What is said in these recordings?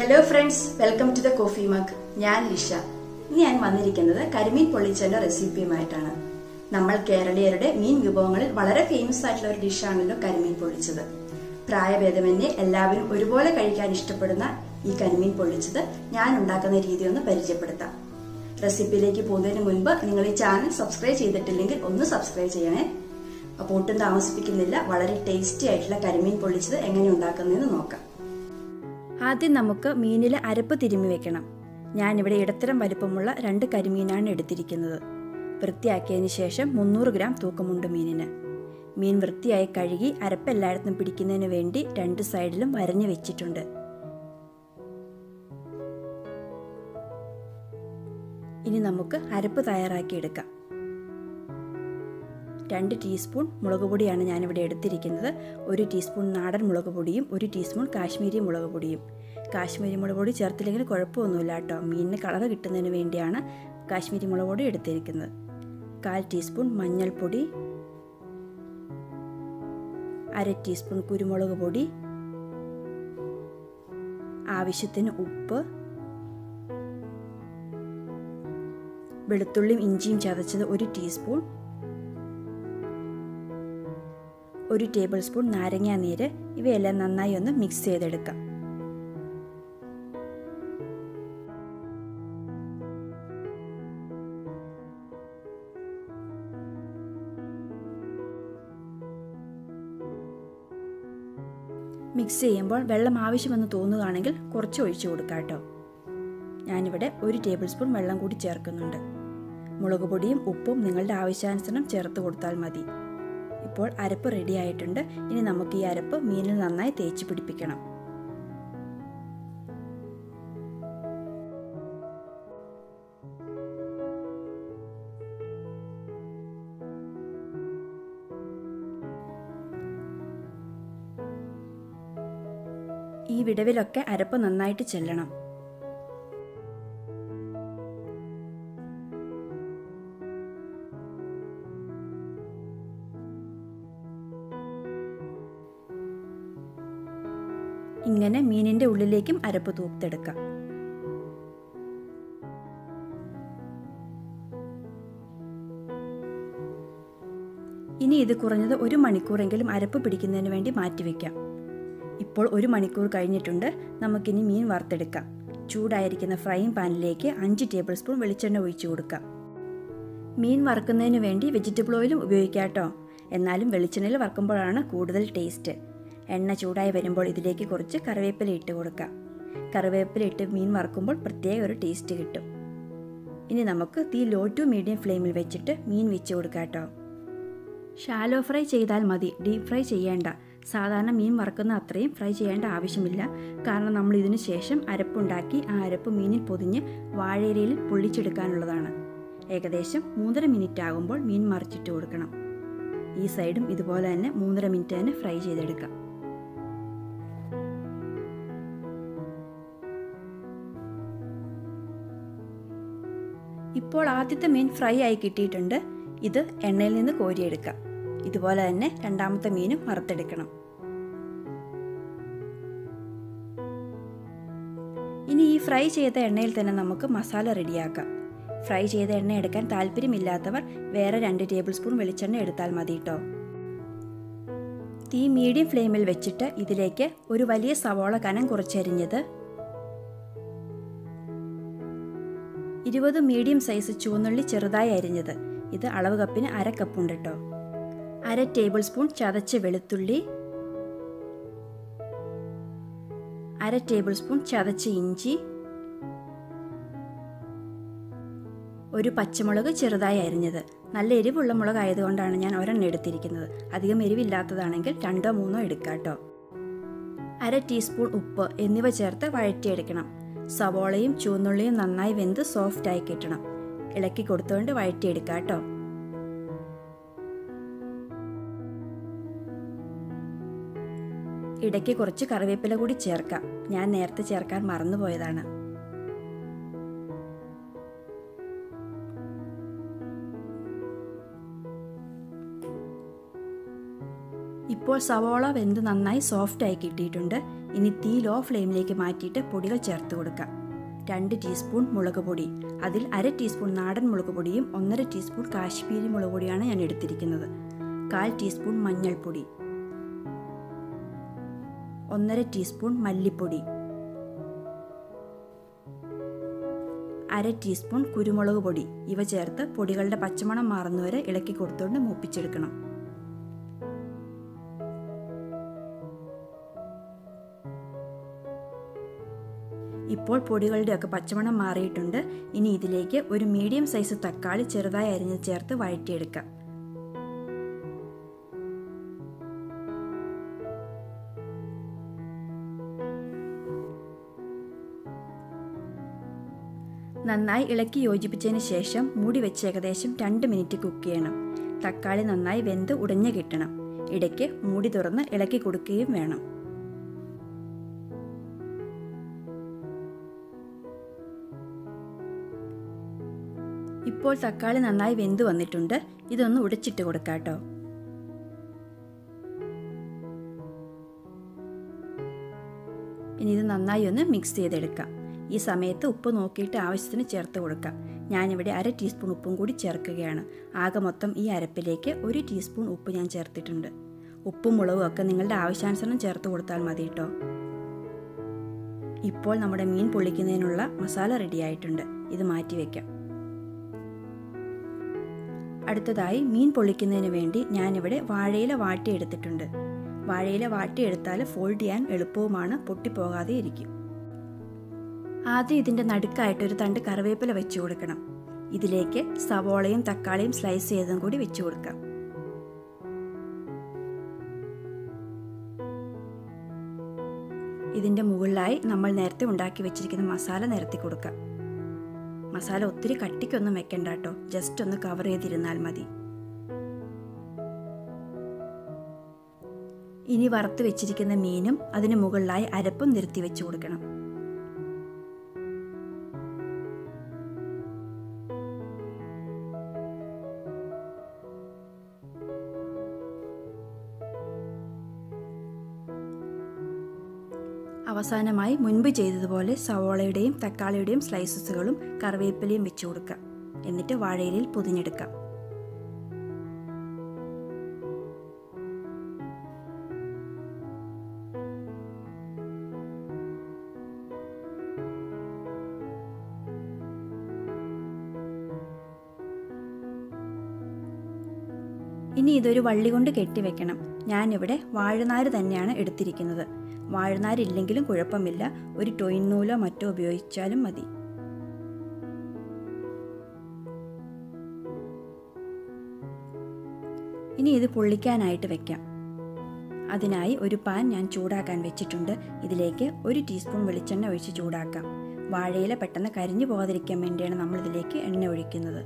hello friends welcome to the coffee mug ഞാൻ ലിഷ ഇന്ന് ഞാൻ വന്നിരിക്കുന്നത് കരിമീൻ പൊള്ളിച്ചതിന്റെ റെസിപ്പിയുമായിട്ടാണ് നമ്മൾ കേരളീയരുടെ മീൻ വിഭവങ്ങളിൽ വളരെ ഫേമസ് ആയിട്ടുള്ള ഒരു ഡിഷാണല്ലോ കരിമീൻ പൊള്ളിച്ചത് പ്രായഭേദമന്യേ എല്ലാവരും ഒരുപോലെ കഴിക്കാൻ ഇഷ്ടപ്പെടുന്ന ഈ കരിമീൻ പൊള്ളിച്ചത് ഞാൻ ഉണ്ടാക്കുന്ന രീതി ഒന്ന് പരിചയപ്പെടുത്താം റെസിപ്പിയിലേക്ക് പോകുന്നതിന് മുൻപ് നിങ്ങൾ ഈ ചാനൽ സബ്സ്ക്രൈബ് ചെയ്തിട്ടില്ലെങ്കിൽ ഒന്ന് സബ്സ്ക്രൈബ് ചെയ്യണേ അപ്പോൾ ഒട്ടും താമസിപ്പിക്കുന്നില്ല വളരെ ടേസ്റ്റി ആയിട്ടുള്ള കരിമീൻ പൊള്ളിച്ചത് എങ്ങനെ ഉണ്ടാക്കുന്നതെന്ന് നോക്കാം ആദ്യം നമുക്ക് മീനിൽ അരപ്പ് തിരുമ്മി വെക്കണം ഞാനിവിടെ ഇടത്തരം വലിപ്പമുള്ള രണ്ട് കരിമീനാണ് എടുത്തിരിക്കുന്നത് വൃത്തിയാക്കിയതിന് ശേഷം മുന്നൂറ് ഗ്രാം തൂക്കമുണ്ട് മീനിന് മീൻ വൃത്തിയായി കഴുകി അരപ്പ് എല്ലായിടത്തും പിടിക്കുന്നതിന് വേണ്ടി രണ്ട് സൈഡിലും വരഞ്ഞു വെച്ചിട്ടുണ്ട് ഇനി നമുക്ക് അരപ്പ് തയ്യാറാക്കി എടുക്കാം രണ്ട് ടീസ്പൂൺ മുളക് പൊടിയാണ് ഞാനിവിടെ എടുത്തിരിക്കുന്നത് ഒരു ടീസ്പൂൺ നാടൻ മുളക് പൊടിയും ഒരു ടീസ്പൂൺ കാശ്മീരി മുളക് പൊടിയും കാശ്മീരി മുളക് പൊടി ചേർത്തില്ലെങ്കിൽ കുഴപ്പമൊന്നുമില്ല കേട്ടോ മീനിന് കളർ കിട്ടുന്നതിന് വേണ്ടിയാണ് കാശ്മീരി മുളക് പൊടി എടുത്തിരിക്കുന്നത് കാൽ ടീസ്പൂൺ മഞ്ഞൾപ്പൊടി അര ടീസ്പൂൺ കുരുമുളക് പൊടി ആവശ്യത്തിന് ഉപ്പ് വെളുത്തുള്ളിയും ഇഞ്ചിയും ചതച്ചത് ഒരു ടീസ്പൂൺ ഒരു ടേബിൾ സ്പൂൺ നാരങ്ങാ നീര് ഇവയെല്ലാം നന്നായി ഒന്ന് മിക്സ് ചെയ്തെടുക്കാം മിക്സ് ചെയ്യുമ്പോൾ വെള്ളം ആവശ്യമെന്ന് തോന്നുകയാണെങ്കിൽ കുറച്ച് ഒഴിച്ചു കൊടുക്കാം കേട്ടോ ഞാനിവിടെ ഒരു ടേബിൾ സ്പൂൺ വെള്ളം കൂടി ചേർക്കുന്നുണ്ട് മുളക് പൊടിയും ഉപ്പും നിങ്ങളുടെ ആവശ്യാനുസരണം ചേർത്ത് കൊടുത്താൽ മതി ഇപ്പോൾ അരപ്പ് റെഡി ആയിട്ടുണ്ട് ഇനി നമുക്ക് ഈ അരപ്പ് മീനിൽ നന്നായി തേച്ച് പിടിപ്പിക്കണം ഈ വിടവിലൊക്കെ അരപ്പ് നന്നായിട്ട് ചെല്ലണം ഇങ്ങനെ മീനിന്റെ ഉള്ളിലേക്കും അരപ്പ് തൂർത്തെടുക്കാം ഇനി ഇത് കുറഞ്ഞത് ഒരു മണിക്കൂറെങ്കിലും അരപ്പ് പിടിക്കുന്നതിന് വേണ്ടി മാറ്റിവെക്കാം ഇപ്പോൾ ഒരു മണിക്കൂർ കഴിഞ്ഞിട്ടുണ്ട് നമുക്കിനി മീൻ വറുത്തെടുക്കാം ചൂടായിരിക്കുന്ന ഫ്രൈയിങ് പാനിലേക്ക് അഞ്ച് ടേബിൾ സ്പൂൺ വെളിച്ചെണ്ണ ഒഴിച്ചു കൊടുക്കാം മീൻ വറുക്കുന്നതിന് വേണ്ടി വെജിറ്റബിൾ ഓയിലും ഉപയോഗിക്കാം കേട്ടോ എന്നാലും വെളിച്ചെണ്ണയിൽ വറുക്കുമ്പോഴാണ് കൂടുതൽ ടേസ്റ്റ് എണ്ണ ചൂടായി വരുമ്പോൾ ഇതിലേക്ക് കുറച്ച് കറിവേപ്പില ഇട്ട് കൊടുക്കാം കറിവേപ്പില ഇട്ട് മീൻ വറുക്കുമ്പോൾ പ്രത്യേക ഒരു ടേസ്റ്റ് കിട്ടും ഇനി നമുക്ക് തീ ലോ ടു മീഡിയം ഫ്ലെയിമിൽ വെച്ചിട്ട് മീൻ വെച്ച് കൊടുക്കാം കേട്ടോ ഷാലോ ഫ്രൈ ചെയ്താൽ മതി ഡീപ് ഫ്രൈ ചെയ്യേണ്ട സാധാരണ മീൻ വറുക്കുന്ന അത്രയും ഫ്രൈ ചെയ്യേണ്ട ആവശ്യമില്ല കാരണം നമ്മൾ ഇതിനു ശേഷം അരപ്പുണ്ടാക്കി ആ അരപ്പ് മീനിൽ പൊതിഞ്ഞ് വാഴയിലയിൽ പൊള്ളിച്ചെടുക്കാനുള്ളതാണ് ഏകദേശം മൂന്നര മിനിറ്റ് ആകുമ്പോൾ മീൻ മറിച്ചിട്ട് കൊടുക്കണം ഈ സൈഡും ഇതുപോലെ തന്നെ മൂന്നര മിനിറ്റ് തന്നെ ഫ്രൈ ചെയ്തെടുക്കാം ഇപ്പോൾ ആദ്യത്തെ മീൻ ഫ്രൈ ആയി കിട്ടിയിട്ടുണ്ട് ഇത് എണ്ണയിൽ നിന്ന് കോരിയെടുക്കാം ഇതുപോലെ തന്നെ രണ്ടാമത്തെ മീനും വറുത്തെടുക്കണം ഇനി ഈ ഫ്രൈ ചെയ്ത എണ്ണയിൽ തന്നെ നമുക്ക് മസാല റെഡിയാക്കാം ഫ്രൈ ചെയ്ത എണ്ണ എടുക്കാൻ താല്പര്യമില്ലാത്തവർ വേറെ രണ്ട് ടേബിൾ സ്പൂൺ വെളിച്ചെണ്ണ എടുത്താൽ മതി കേട്ടോ തീ മീഡിയം ഫ്ലെയിമിൽ വെച്ചിട്ട് ഇതിലേക്ക് ഒരു വലിയ സവോള കനം കുറച്ചരിഞ്ഞത് ഇരുപത് മീഡിയം സൈസ് ചുവന്നുള്ളി ചെറുതായി അരിഞ്ഞത് ഇത് അളവ് കപ്പിന് അര കപ്പുണ്ട് കേട്ടോ അര ടേബിൾ സ്പൂൺ ചതച്ച വെളുത്തുള്ളി അര ടേബിൾ സ്പൂൺ ചതച്ച ഇഞ്ചി ഒരു പച്ചമുളക് ചെറുതായി അരിഞ്ഞത് നല്ല എരിവുള്ള മുളക് ആയതുകൊണ്ടാണ് ഞാൻ ഒരെണ്ണം എടുത്തിരിക്കുന്നത് അധികം എരിവില്ലാത്തതാണെങ്കിൽ രണ്ടോ മൂന്നോ എടുക്കാം കേട്ടോ അര ടീസ്പൂൺ ഉപ്പ് എന്നിവ ചേർത്ത് വഴറ്റിയെടുക്കണം സവോളയും ചുവന്നുള്ളിയും നന്നായി വെന്ത് സോഫ്റ്റായി കിട്ടണം ഇളക്കി കൊടുത്തുകൊണ്ട് വഴറ്റിയെടുക്കാം കേട്ടോ ഇടയ്ക്ക് കുറച്ച് കറിവേപ്പില കൂടി ചേർക്കാം ഞാൻ നേരത്തെ ചേർക്കാൻ മറന്നുപോയതാണ് ഇപ്പോൾ സവോള വെന്ത് നന്നായി സോഫ്റ്റായി കിട്ടിയിട്ടുണ്ട് ഇനി തീ ലോ ഫ്ലെയിമിലേക്ക് മാറ്റിയിട്ട് പൊടികൾ ചേർത്ത് കൊടുക്കാം രണ്ട് ടീസ്പൂൺ മുളക് പൊടി അതിൽ അര ടീസ്പൂൺ നാടൻ മുളക് പൊടിയും ഒന്നര ടീസ്പൂൺ കാശ്മീരി മുളക് പൊടിയാണ് ഞാൻ എടുത്തിരിക്കുന്നത് കാൽ ടീസ്പൂൺ മഞ്ഞൾപ്പൊടി ഒന്നര ടീസ്പൂൺ മല്ലിപ്പൊടി അര ടീസ്പൂൺ കുരുമുളക് പൊടി ഇവ ചേർത്ത് പൊടികളുടെ പച്ചമണം മാറുന്നവരെ ഇളക്കി കൊടുത്തുകൊണ്ട് മൂപ്പിച്ചെടുക്കണം ഇപ്പോൾ പൊടികളുടെയൊക്കെ പച്ചമണം മാറിയിട്ടുണ്ട് ഇനി ഇതിലേക്ക് ഒരു മീഡിയം സൈസ് തക്കാളി ചെറുതായി അരിഞ്ഞ് ചേർത്ത് വഴറ്റിയെടുക്കാം നന്നായി ഇളക്കി യോജിപ്പിച്ചതിന് ശേഷം മൂടി വെച്ച് ഏകദേശം രണ്ട് മിനിറ്റ് കുക്ക് ചെയ്യണം തക്കാളി നന്നായി വെന്ത് ഉടഞ്ഞു കിട്ടണം ഇടയ്ക്ക് മൂടി തുറന്ന് ഇളക്കി കൊടുക്കുകയും വേണം ഇപ്പോൾ തക്കാളി നന്നായി വെന്ത് വന്നിട്ടുണ്ട് ഇതൊന്ന് ഉടച്ചിട്ട് കൊടുക്കാം കേട്ടോ ഇനി ഇത് നന്നായി ഒന്ന് മിക്സ് ചെയ്തെടുക്കാം ഈ സമയത്ത് ഉപ്പ് നോക്കിയിട്ട് ആവശ്യത്തിന് ചേർത്ത് കൊടുക്കാം ഞാനിവിടെ അര ടീസ്പൂൺ ഉപ്പും കൂടി ചേർക്കുകയാണ് ആകെ മൊത്തം ഈ അരപ്പിലേക്ക് ഒരു ടീസ്പൂൺ ഉപ്പ് ഞാൻ ചേർത്തിട്ടുണ്ട് ഉപ്പും മുളകും ഒക്കെ നിങ്ങളുടെ ആവശ്യാനുസരണം ചേർത്ത് കൊടുത്താൽ മതി കേട്ടോ ഇപ്പോൾ നമ്മുടെ മീൻ പൊള്ളിക്കുന്നതിനുള്ള മസാല റെഡി ആയിട്ടുണ്ട് ഇത് മാറ്റി വയ്ക്കാം അടുത്തതായി മീൻ പൊള്ളിക്കുന്നതിന് വേണ്ടി ഞാനിവിടെ വാഴയില വാട്ടിയെടുത്തിട്ടുണ്ട് വാഴയില വാട്ടിയെടുത്താൽ ഫോൾഡ് ചെയ്യാൻ എളുപ്പവുമാണ് പൊട്ടിപ്പോകാതെ ഇരിക്കും ആദ്യം ഇതിൻ്റെ നടുക്കായിട്ട് ഒരു തണ്ട് കറിവേപ്പില വെച്ച് കൊടുക്കണം ഇതിലേക്ക് സവോളയും തക്കാളിയും സ്ലൈസ് ചെയ്തതും കൂടി വെച്ച് കൊടുക്കാം ഇതിൻ്റെ മുകളിലായി നമ്മൾ നേരത്തെ ഉണ്ടാക്കി വെച്ചിരിക്കുന്ന മസാല നിരത്തി കൊടുക്കാം മസാല ഒത്തിരി കട്ടിക്കൊന്നും വെക്കണ്ട കേട്ടോ ജസ്റ്റ് ഒന്ന് കവർ ചെയ്തിരുന്നാൽ മതി ഇനി വറുത്ത് വെച്ചിരിക്കുന്ന മീനും അതിന് മുകളിലായി അരപ്പും നിരത്തി വെച്ച് കൊടുക്കണം അവസാനമായി മുൻപ് ചെയ്തതുപോലെ സവോളയുടെയും തക്കാളിയുടെയും സ്ലൈസസുകളും കറിവേപ്പിലയും വെച്ച് കൊടുക്കാം എന്നിട്ട് വാഴയിലയിൽ പൊതിഞ്ഞെടുക്കാം ഇനി ഇതൊരു വള്ളി കൊണ്ട് കെട്ടിവെക്കണം ഞാനിവിടെ വാഴനാര് തന്നെയാണ് എടുത്തിരിക്കുന്നത് വാഴനാരില്ലെങ്കിലും കുഴപ്പമില്ല ഒരു ടൊയിൻ നൂലോ മറ്റോ ഉപയോഗിച്ചാലും മതി ഇനി ഇത് പൊള്ളിക്കാനായിട്ട് വെക്കാം അതിനായി ഒരു പാൻ ഞാൻ ചൂടാക്കാൻ വെച്ചിട്ടുണ്ട് ഇതിലേക്ക് ഒരു ടീസ്പൂൺ വെളിച്ചെണ്ണ ഒഴിച്ച് ചൂടാക്കാം വാഴയില പെട്ടെന്ന് കരിഞ്ഞു പോകാതിരിക്കാൻ വേണ്ടിയാണ് നമ്മൾ ഇതിലേക്ക് എണ്ണ ഒഴിക്കുന്നത്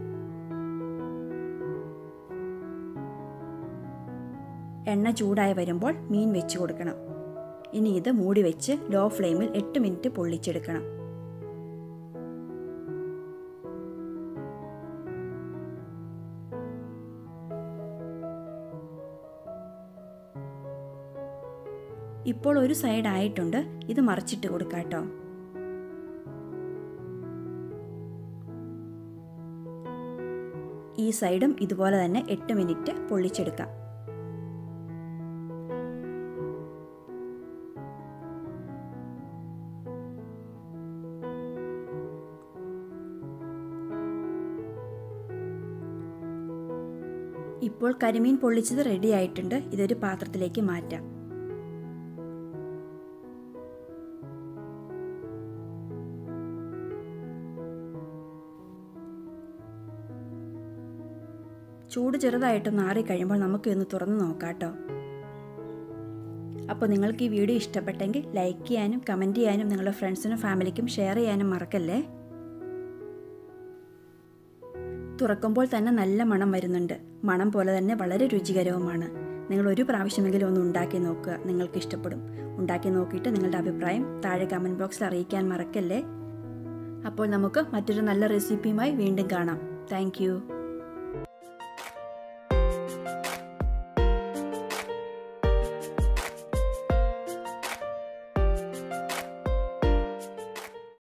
എണ്ണ ചൂടായി വരുമ്പോൾ മീൻ വെച്ച് കൊടുക്കണം ഇനി ഇത് മൂടി വെച്ച് ലോ ഫ്ലെയിമിൽ എട്ട് മിനിറ്റ് പൊള്ളിച്ചെടുക്കണം ഇപ്പോൾ ഒരു സൈഡ് ആയിട്ടുണ്ട് ഇത് മറിച്ചിട്ട് കൊടുക്കാം കേട്ടോ ഈ സൈഡും ഇതുപോലെ തന്നെ എട്ട് മിനിറ്റ് പൊള്ളിച്ചെടുക്കാം ഇപ്പോൾ കരിമീൻ പൊള്ളിച്ചത് റെഡി ആയിട്ടുണ്ട് ഇതൊരു പാത്രത്തിലേക്ക് മാറ്റാം ചൂട് ചെറുതായിട്ടൊന്ന് ആറി കഴിയുമ്പോൾ നമുക്ക് ഒന്ന് തുറന്ന് നോക്കാം കേട്ടോ അപ്പോൾ നിങ്ങൾക്ക് ഈ വീഡിയോ ഇഷ്ടപ്പെട്ടെങ്കിൽ ലൈക്ക് ചെയ്യാനും കമൻറ്റ് ചെയ്യാനും നിങ്ങളുടെ ഫ്രണ്ട്സിനും ഫാമിലിക്കും ഷെയർ ചെയ്യാനും മറക്കല്ലേ തുറക്കുമ്പോൾ തന്നെ നല്ല മണം വരുന്നുണ്ട് മണം പോലെ തന്നെ വളരെ രുചികരവുമാണ് നിങ്ങൾ ഒരു പ്രാവശ്യമെങ്കിലും ഒന്ന് ഉണ്ടാക്കി നോക്കുക നിങ്ങൾക്ക് ഇഷ്ടപ്പെടും ഉണ്ടാക്കി നോക്കിയിട്ട് നിങ്ങളുടെ അഭിപ്രായം താഴെ കമൻറ്റ് ബോക്സിൽ അറിയിക്കാൻ മറക്കല്ലേ അപ്പോൾ നമുക്ക് മറ്റൊരു നല്ല റെസിപ്പിയുമായി വീണ്ടും കാണാം താങ്ക്